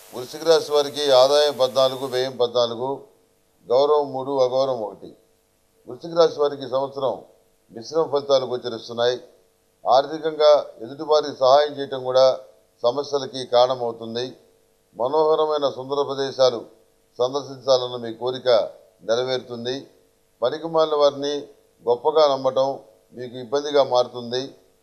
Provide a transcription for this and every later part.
వృశ్చిక రాశి వారికి ఆదాయం పద్నాలుగు వ్యయం పద్నాలుగు గౌరవం మూడు అగౌరవం ఒకటి వృశ్చిక రాశి వారికి ఈ సంవత్సరం మిశ్రమ ఫలితాలు గోచరిస్తున్నాయి ఆర్థికంగా ఎదుటివారికి సహాయం చేయటం కూడా సమస్యలకి కారణమవుతుంది మనోహరమైన సుందర ప్రదేశాలు సందర్శించాలన్న మీ కోరిక నెరవేరుతుంది పనికిమాలిన వారిని గొప్పగా నమ్మటం మీకు ఇబ్బందిగా మారుతుంది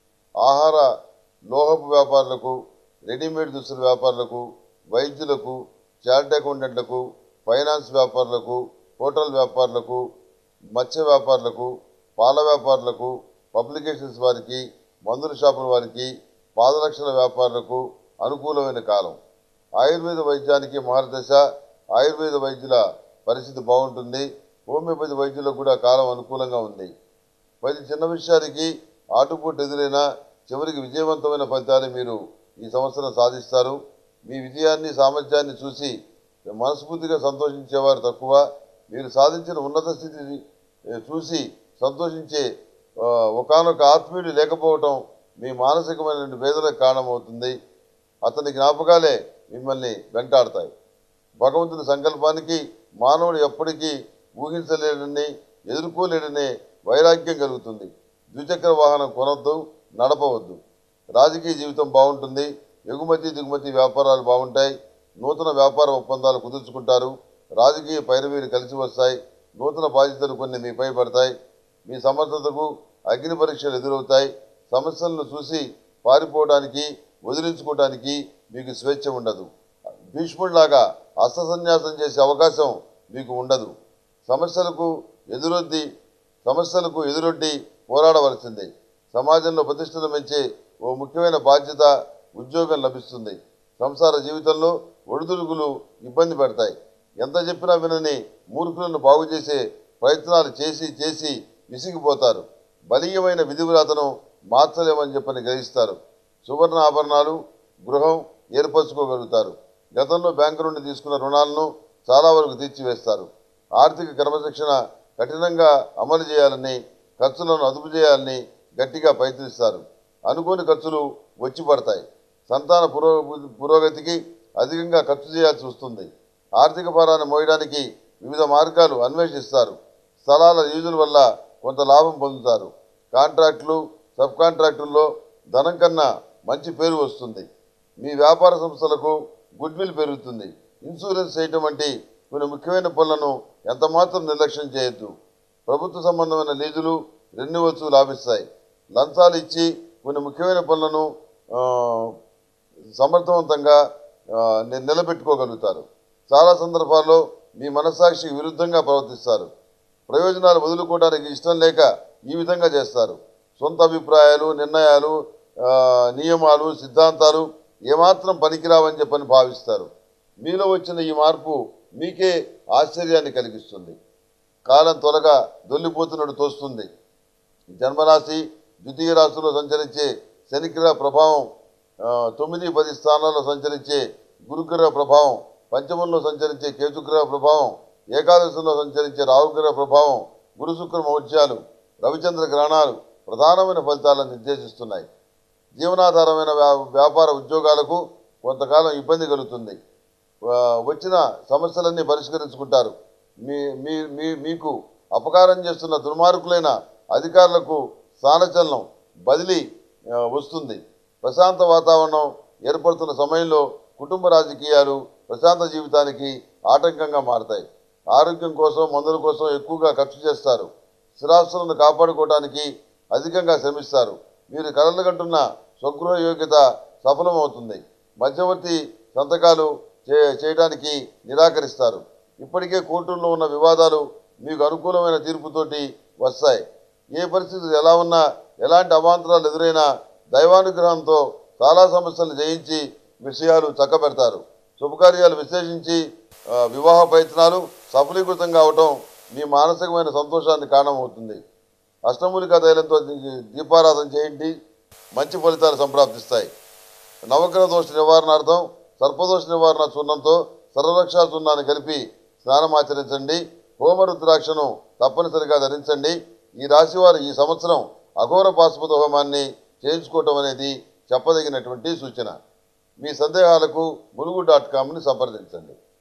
ఆహార లోహపు వ్యాపారులకు రెడీమేడ్ దుస్తుల వ్యాపారులకు వైద్యులకు చార్ట్ అకౌంటెంట్లకు ఫైనాన్స్ వ్యాపారులకు హోటల్ వ్యాపారులకు మత్స్య వ్యాపారులకు పాల వ్యాపారులకు పబ్లికేషన్స్ వారికి మందుల షాపుల వారికి పాదరక్షల వ్యాపారులకు అనుకూలమైన కాలం ఆయుర్వేద వైద్యానికి మార్గదశ ఆయుర్వేద వైద్యుల పరిస్థితి బాగుంటుంది హోమియోపతి వైద్యులకు కూడా కాలం అనుకూలంగా ఉంది ప్రతి చిన్న విషయానికి ఆటుపోటు ఎదురైనా చివరికి విజయవంతమైన ఫలితాలు మీరు ఈ సంవత్సరం సాధిస్తారు మీ విజయాన్ని సామర్థ్యాన్ని చూసి మనస్ఫూర్తిగా సంతోషించేవారు తక్కువ మీరు సాధించిన ఉన్నత స్థితిని ఏ, చూసి సంతోషించే ఒకనొక ఆత్మీయుడు లేకపోవటం మీ మానసికమైన వేదనకు కారణమవుతుంది అతని జ్ఞాపకాలే మిమ్మల్ని వెంటాడతాయి భగవంతుని సంకల్పానికి మానవుడు ఎప్పటికీ ఊహించలేడని ఎదుర్కోలేడనే వైరాగ్యం కలుగుతుంది ద్విచక్ర వాహనం కొనొద్దు నడపవద్దు రాజకీయ జీవితం బాగుంటుంది ఎగుమతి దిగుమతి వ్యాపారాలు బాగుంటాయి నూతన వ్యాపార ఒప్పందాలు కుదుర్చుకుంటారు రాజకీయ పైరవీలు కలిసి వస్తాయి నూతన బాధ్యతలు కొన్ని మీపై పడతాయి మీ సమర్థతకు అగ్ని పరీక్షలు ఎదురవుతాయి సమస్యలను చూసి పారిపోవడానికి వదిలించుకోవడానికి మీకు స్వేచ్ఛ ఉండదు భీష్ముడిలాగా అస్త్రసన్యాసం చేసే అవకాశం మీకు ఉండదు సమస్యలకు ఎదురొద్ది సమస్యలకు ఎదురొడ్డి పోరాడవలసిందే సమాజంలో ప్రతిష్టను పెంచే ఓ ముఖ్యమైన బాధ్యత ఉద్యోగం లభిస్తుంది సంసార జీవితంలో ఒడిదుడుకులు ఇబ్బంది పెడతాయి ఎంత చెప్పినా వినని మూర్ఖులను బాగు చేసే ప్రయత్నాలు చేసి చేసి విసిగిపోతారు బలీయమైన విధివ్రాతను మార్చలేమని చెప్పని గ్రహిస్తారు సువర్ణ ఆభరణాలు గృహం ఏర్పరచుకోగలుగుతారు గతంలో బ్యాంకు నుండి తీసుకున్న రుణాలను చాలా వరకు తీర్చివేస్తారు ఆర్థిక క్రమశిక్షణ కఠినంగా అమలు చేయాలని ఖర్చులను అదుపు చేయాలని గట్టిగా ప్రయత్నిస్తారు అనుకోని ఖర్చులు వచ్చి పడతాయి సంతాన పురో పురోగతికి అధికంగా ఖర్చు చేయాల్సి వస్తుంది ఆర్థిక భారాన్ని మోయడానికి వివిధ మార్గాలు అన్వేషిస్తారు స్థలాల యూజుల వల్ల కొంత లాభం పొందుతారు కాంట్రాక్టులు సబ్ కాంట్రాక్టుల్లో ధనం కన్నా మంచి పేరు వస్తుంది మీ వ్యాపార సంస్థలకు గుడ్ విల్ పెరుగుతుంది ఇన్సూరెన్స్ చేయటం వంటి కొన్ని ముఖ్యమైన పనులను ఎంతమాత్రం నిర్లక్ష్యం చేయొద్దు ప్రభుత్వ సంబంధమైన లీజులు రెన్యువల్స్ లాభిస్తాయి లంచాలు ఇచ్చి కొన్ని ముఖ్యమైన పనులను ఆ, సమర్థవంతంగా ఆ, ని- నిలబెట్టుకోగలుగుతారు చాలా సందర్భాల్లో మీ మనస్సాక్షికి విరుద్ధంగా ప్రవర్తిస్తారు ప్రయోజనాలు వదులుకోవడానికి ఇష్టం లేక ఈ విధంగా చేస్తారు సొంత అభిప్రాయాలు నిర్ణయాలు ఆ, నియమాలు సిద్ధాంతాలు ఏమాత్రం పనికిరావని చెప్పని భావిస్తారు మీలో వచ్చిన ఈ మార్పు మీకే ఆశ్చర్యాన్ని కలిగిస్తుంది కాలం త్వరగా దొల్లిపోతున్నట్టు తోస్తుంది జన్మరాశి ద్వితీయ రాశిలో సంచరించే శనిగ్రహ ప్రభావం ఆ, తొమ్మిది పది స్థానాల్లో సంచరించే గురుగ్రహ ప్రభావం పంచమంలో సంచరించే కేతుగ్రహ ప్రభావం ఏకాదశంలో సంచరించే రాహుగ్రహ ప్రభావం గురు శుక్ర మౌఢ్యాలు రవిచంద్ర గ్రహణాలు ప్రధానమైన ఫలితాలను నిర్దేశిస్తున్నాయి జీవనాధారమైన వ్యా- వ్యాపార ఉద్యోగాలకు కొంతకాలం ఇబ్బంది కలుగుతుంది ఆ, వచ్చిన సమస్యలన్నీ పరిష్కరించుకుంటారు మీ మీ మీ మీకు అపకారం చేస్తున్న దుర్మార్గులైన అధికారులకు స్థానచలనం బదిలీ ఆ, వస్తుంది ప్రశాంత వాతావరణం ఏర్పడుతున్న సమయంలో కుటుంబ రాజకీయాలు ప్రశాంత జీవితానికి ఆటంకంగా మారతాయి ఆరోగ్యం కోసం మందుల కోసం ఎక్కువగా ఖర్చు చేస్తారు స్థిరాస్తులను కాపాడుకోవడానికి అధికంగా శ్రమిస్తారు మీరు కలలుగంటున్న స్వగృహ యోగ్యత సఫలమవుతుంది మధ్యవర్తి సంతకాలు చే చేయడానికి నిరాకరిస్తారు ఇప్పటికే కోర్టుల్లో ఉన్న వివాదాలు మీకు అనుకూలమైన తీర్పుతోటి వస్తాయి ఏ పరిస్థితులు ఎలా ఉన్నా ఎలాంటి అవాంతరాలు ఎదురైనా దైవానుగ్రహంతో చాలా సమస్యలు జయించి విషయాలు చక్కబెడతారు శుభకార్యాలు విశ్లేషించి ఆ, వివాహ ప్రయత్నాలు సఫలీకృతం కావటం మీ మానసికమైన సంతోషాన్ని కారణమవుతుంది అష్టమూలికా తైలంతో దీ- దీపారాధన చేయండి మంచి ఫలితాలు సంప్రాప్తిస్తాయి నవగ్రహ దోష నివారణార్థం సర్పదోష నివారణ చూర్ణంతో సర్వరక్షా చూర్ణాన్ని కలిపి స్నానం ఆచరించండి హోమరుద్రాక్షను తప్పనిసరిగా ధరించండి ఈ రాశివారు ఈ సంవత్సరం అఘోర పాశుపత హోమాన్ని చేయించుకోవటం అనేది చెప్పదగినటువంటి సూచన మీ సందేహాలకు ములుగు డాట్ కామ్ని సంప్రదించండి